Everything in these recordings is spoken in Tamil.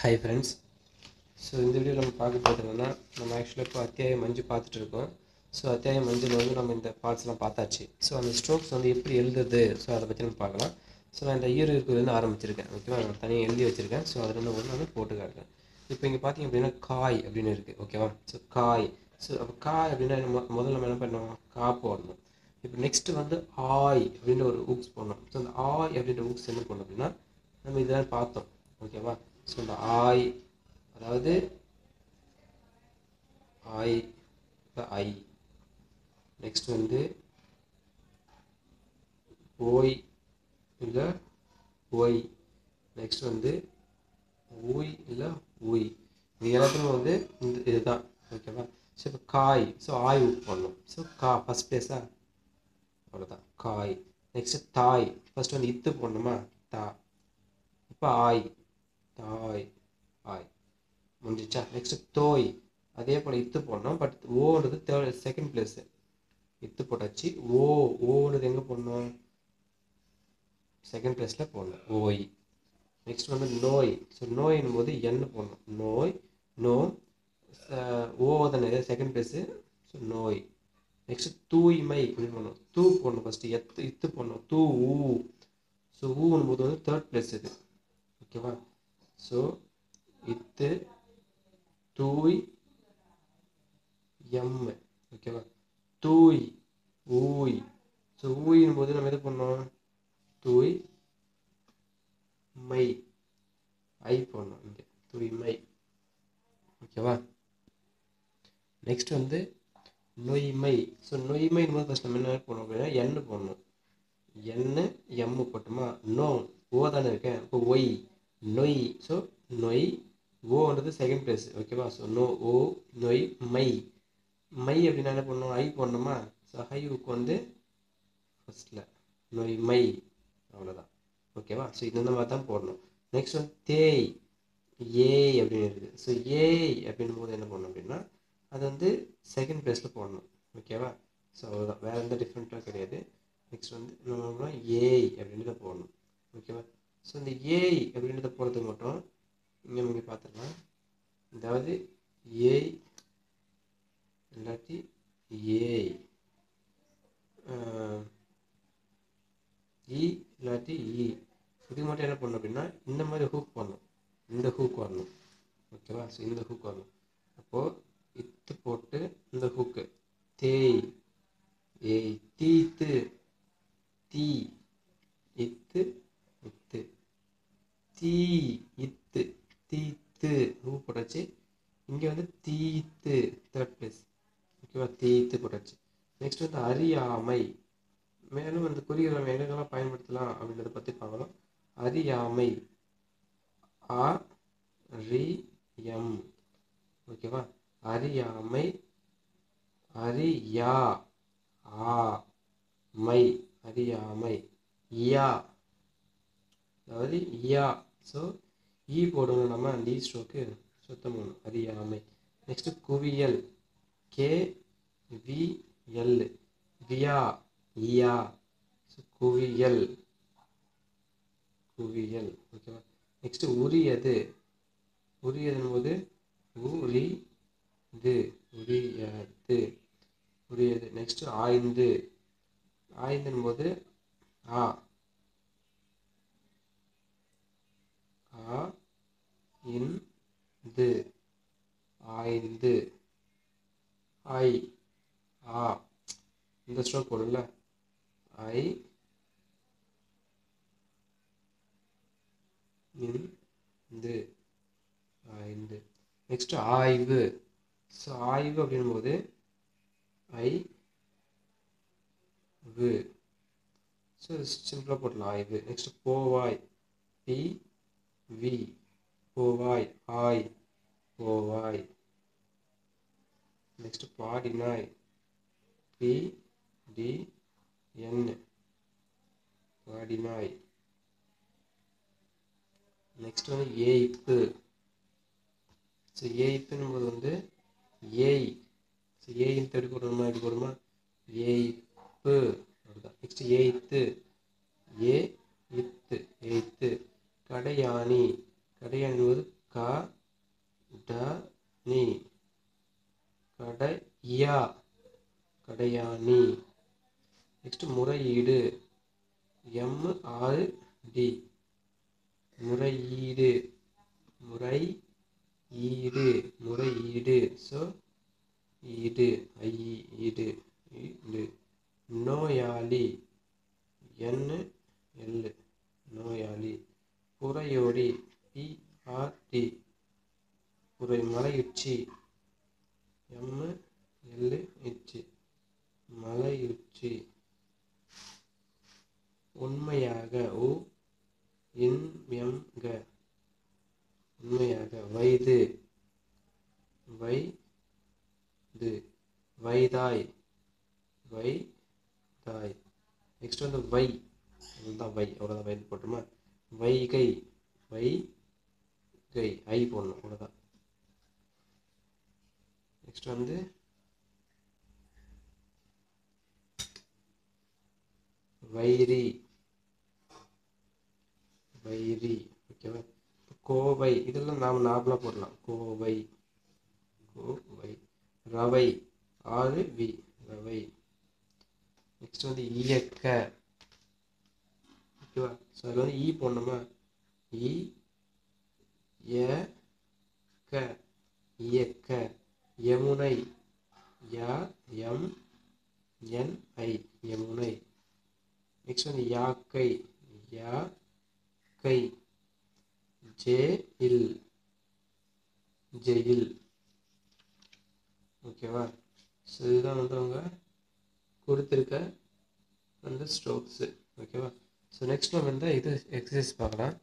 ஹாய் ஃப்ரெண்ட்ஸ் ஸோ இந்த வீடியோ நம்ம பார்க்க போகிறது என்னன்னா நம்ம ஆக்சுவலாக இப்போ அத்தியாயம் மஞ்சு பார்த்துட்டு இருக்கோம் ஸோ அத்தியாயம் மஞ்சில் வந்து நம்ம இந்த பார்ட்ஸ்லாம் பார்த்தாச்சு ஸோ அந்த ஸ்ட்ரோக்ஸ் வந்து எப்படி எழுதுறது ஸோ அதை பற்றி நம்ம பார்க்கலாம் ஸோ நான் இந்த இயர் இருக்கிறதுலேருந்து ஆரம்பிச்சிருக்கேன் ஓகேவா நான் தனியாக எழுதி வச்சுருக்கேன் ஸோ அதுலேருந்து ஒன்று நான் போட்டு காட்டுறேன் இப்போ இங்கே பார்த்தீங்க அப்படின்னா காய் அப்படின்னு இருக்குது ஓகேவா ஸோ காய் ஸோ அப்போ காய் அப்படின்னா நம்ம முதல்ல நம்ம என்ன பண்ணோம் கா போடணும் இப்போ நெக்ஸ்ட்டு வந்து ஆய் அப்படின்ற ஒரு ஊக்ஸ் போடணும் ஸோ அந்த ஆய் அப்படின்ற ஊக்ஸ் என்ன பண்ணணும் அப்படின்னா நம்ம இதெல்லாம் பார்த்தோம் ஓகேவா ஸோ இந்த ஆய் அதாவது ஆய் ஐ நெக்ஸ்ட் வந்து ஓய் இல்லை ஒய் நெக்ஸ்ட் வந்து ஊய் இல்லை ஊய் இது எல்லாத்துக்கும் வந்து இந்த இதுதான் ஓகேவா ஸோ இப்போ காய் ஸோ ஆய் ஊக் பண்ணணும் ஸோ கா ஃபஸ்ட் பிளேஸா அவ்வளோதான் காய் நெக்ஸ்ட் தாய் ஃபர்ஸ்ட் வந்து இத்து போடணுமா தா இப்போ ஆய் தாய் ஆய் முடிஞ்சிச்சா நெக்ஸ்ட் தோய் அதே போல் இத்து போடணும் பட் ஓன்றது தேர்ட் செகண்ட் பிளேஸு இத்து போட்டாச்சு ஓ ஓன்றது எங்கே போடணும் செகண்ட் பிளேஸில் போடணும் ஓய் நெக்ஸ்ட் வந்து நோய் ஸோ நோயின்னும் போது என்ன போடணும் நோய் நோ ஓ தானே செகண்ட் பிளேஸு ஸோ நோய் நெக்ஸ்ட் தூய்மை அப்படின்னு பண்ணணும் தூ போடணும் ஃபஸ்ட்டு எத்து இத்து போடணும் தூ ஊ ஸோ ஊன்னும் போது வந்து தேர்ட் பிளேஸ் இது ஓகேவா ஸோ இத்து தூய் எம் ஓகேவா தூய் ஊய் ஸோ ஊயின் போது நம்ம எது பண்ணோம் தூய் மை ஐ போடணும் இங்கே தூய்மை ஓகேவா நெக்ஸ்ட் வந்து நொய்மை ஸோ நொய்மைன்னு போது ஃபஸ்ட் நம்ம என்ன போடணும் அப்படின்னா எண்ணு போடணும் எண்ணு எம்மு போட்டோமா நோ ஓ தானே இருக்கேன் இப்போ ஒய் நொய் ஸோ நொய் ஓன்றது செகண்ட் பிளேஸ் ஓகேவா ஸோ நோ ஓ நொய் மை மை அப்படின்னா என்ன பண்ணணும் ஐ போடணுமா ஸோ ஹைவுக்கு வந்து ஃபஸ்ட்டில் நொய் மை அவ்வளோதான் ஓகேவா ஸோ இந்த மாதிரி தான் போடணும் நெக்ஸ்ட் வந்து தேய் ஏய் அப்படின்னு இருக்குது ஸோ ஏய் அப்படின்னும் போது என்ன பண்ணணும் அப்படின்னா அது வந்து செகண்ட் பிளேஸில் போடணும் ஓகேவா ஸோ அவ்வளோதான் வேறு எந்த டிஃப்ரெண்ட்டாக கிடையாது நெக்ஸ்ட் வந்து நம்ம ஏய் அப்படின்றத போடணும் ஓகேவா ஸோ இந்த ஏய் அப்படின்றத போடுறதுக்கு மட்டும் இங்கே நீங்கள் பார்த்துக்கலாம் அதாவது ஏய் இல்லாட்டி ஏய் இ இல்லாட்டி இ இதுக்கு மட்டும் என்ன பண்ணணும் அப்படின்னா இந்த மாதிரி ஹூக் பண்ணணும் இந்த ஹூக் வரணும் ஓகேவா ஸோ இந்த ஹூக் வரணும் அப்போது இத்து போட்டு இந்த ஹூக்கு தேய் ஏய் தீத்து தீ இத்து இத்து தீ இத்து தீத்து ஹூ போட்டாச்சு இங்கே வந்து தீத்து தேர்ட் பிளேஸ் ஓகேவா தீத்து போட்டாச்சு நெக்ஸ்ட் வந்து அறியாமை மேலும் அந்த குறிகளை நம்ம எங்கெங்கெல்லாம் பயன்படுத்தலாம் அப்படின்றத பற்றி பார்க்கலாம் அறியாமை ஆ ரி எம் ஓகேவா அறியாமை அரியா ஆ மை அறியாமை யா அதாவது யா ஸோ ஈ போடணும் நம்ம அந்த ஈ ஸ்ட்ரோக்கு சுத்தம் பண்ணணும் அறியாமை நெக்ஸ்ட்டு குவியல் கே வி எல் வியா இயா ஸோ குவியல் குவியல் ஓகேவா நெக்ஸ்ட்டு உரியது உரியதுன்னு போது உரி இது உரியது உரியது நெக்ஸ்ட்டு ஆய்ந்து ஆய்ந்துன்னு போது ஆ ஆ இன் து ஆய்ந்து ஐ ஆ இந்த ஸ்ட்ரோக் போடும்ல ஐ இந்து ஐந்து நெக்ஸ்ட் ஆய்வு ஸோ ஆய்வு அப்படின்போது ஐ வு ஸோ சிம்பிளாக போடலாம் ஆய்வு நெக்ஸ்ட் போவாய் பி வி போவாய் ஆய் போவாய் நெக்ஸ்ட் பாடினாய் பி டி என் பாடினாய் நெக்ஸ்ட் வந்து ஏய்ப்பு ஸோ ஏய்ப்புன்னும் போது வந்து ஏய் ஸோ ஏயின் தேடி போடணுமா எப்படி போடணுமா ஏய்ப்பு அப்படிதான் நெக்ஸ்ட் எய்த்து ஏ இத்து எய்த்து கடையாணி கடையாணி என்பது க நெக்ஸ்ட் முறையீடு எம் ஆர் டி முறையீடு முறை ஈடு முறையீடு ஸோ ஈடு ஐ ஈடு ஈடு நோயாளி என் எல் நோயாளி புறையோடி பிஆர்டி புரை மலையுச்சி எம் எல் இச்சி மலையுச்சி உண்மையாக உ இன் எம் க உண்மையாக வயது வை இது வைதாய் வை தாய் நெக்ஸ்ட் வந்து வை இதுதான் வை அவ்வளோதான் வை போட்டுமா வைகை வை கை ஐ போடணும் அவ்வளோதான் நெக்ஸ்ட் வந்து வைரி வைரி ஓகேவா கோவை இதெல்லாம் நாம் நார்மலாக போடலாம் கோவை கோவை ரவை ஆறு வி ரவை நெக்ஸ்ட் வந்து இயக்க ஓகேவா ஸோ அதில் வந்து ஈ போடணுமா இ ய க இயக்க யமுனை யா எம் என் ஐ யமுனை நெக்ஸ்ட் வந்து யாக்கை யா கை ஜே இல் ஜெயில் ஓகேவா ஸோ இதுதான் வந்து அவங்க கொடுத்துருக்க அந்த ஸ்ட்ரோக்ஸு ஓகேவா ஸோ நெக்ஸ்ட் நம்ம வந்து இது எக்ஸசைஸ் பார்க்கலாம்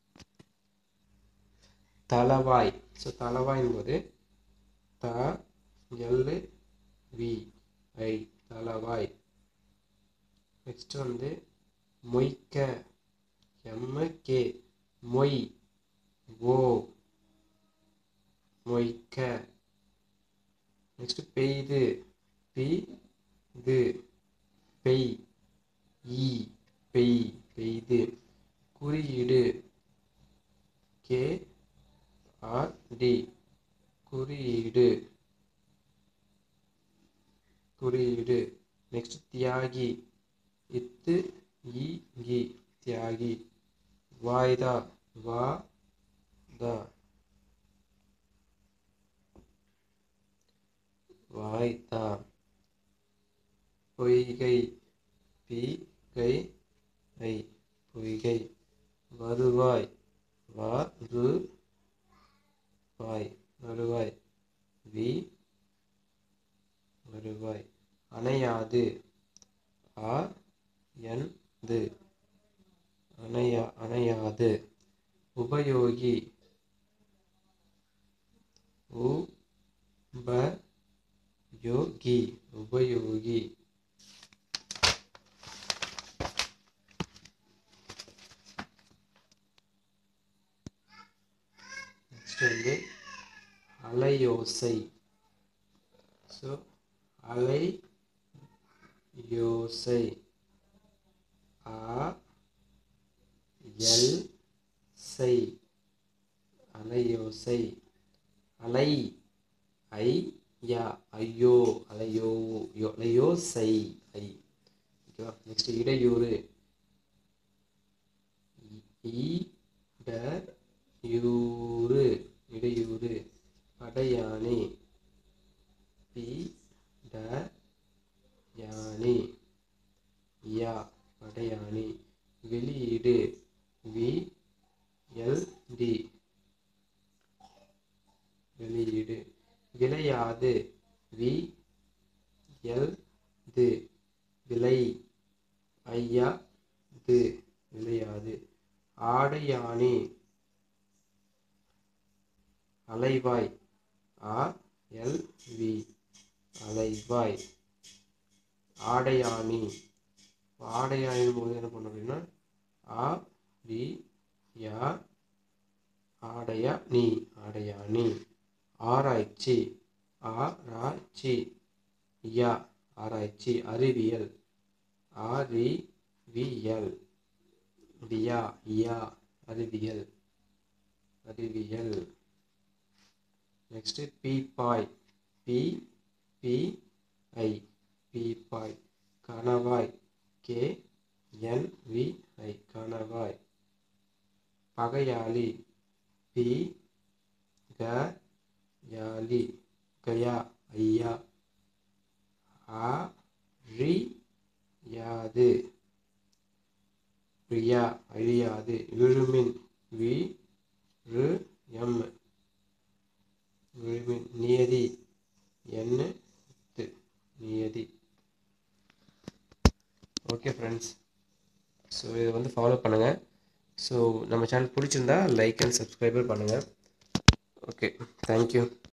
தலவாய் ஸோ தலவாயின் போது த எல் வி ஐ தலவாய் நெக்ஸ்ட் வந்து மொய்க்க எம் கே மொய் ஓ மொய்க்க நெக்ஸ்ட் பெய்து பி இது பெய் ஈ பெய் பெய்து குறியீடு கே ஆர் டி குறியீடு குறியீடு நெக்ஸ்ட் தியாகி இத்து இ கி தியாகி வாய்தா வா தா வாய்தா பொய்கை பி கை ஐ பொய்கை வருவாய் வா ரு வாய் வருவாய் வி வருவாய் அணையாது ஆ என் து அணையா அணையாது உபயோகி உ ப யோகி உபயோகி நெக்ஸ்ட் வந்து அலையோசை ஸோ அலை யோசை ஆ எல் சை அலையோசை அலை ஐ யா ஐயோ அலையோ யோ அலையோ சை ஐ ஓகேவா நெக்ஸ்ட் இடையூறு இ ட யூறு இடையூறு படையாணி பி ட யானி யா படையாணி வெளியீடு வி எல் டி வெளியீடு விளையாது வி எல் து விலை ஐயா து விளையாது ஆடையாணி அலைவாய் ஆ எல் வி அலைவாய் ஆடையாணி ஆடையாணின் போது என்ன பண்ணோம் அப்படின்னா ஆ டி யா ஆடையா நீ ஆடையாணி ஆராய்ச்சி ஆராய்ச்சி யா ஆராய்ச்சி அறிவியல் அறிவியல் வியா யா அறிவியல் அறிவியல் நெக்ஸ்ட் பீப்பாய் பி பி ஐ பீப்பாய் கணவாய் கே என் வி ஐ கணவாய் பகையாளி பி க யாலி கயா ஐயா ஆ ரி யாது பிரியா அழியாது விழுமின் வி ரு எம் விழுமின் நியதி என்ன து நியதி ஓகே ஃப்ரெண்ட்ஸ் ஸோ இதை வந்து ஃபாலோ பண்ணுங்கள் ஸோ நம்ம சேனல் பிடிச்சிருந்தா லைக் அண்ட் சப்ஸ்கிரைபர் பண்ணுங்கள் ஓகே தேங்க்யூ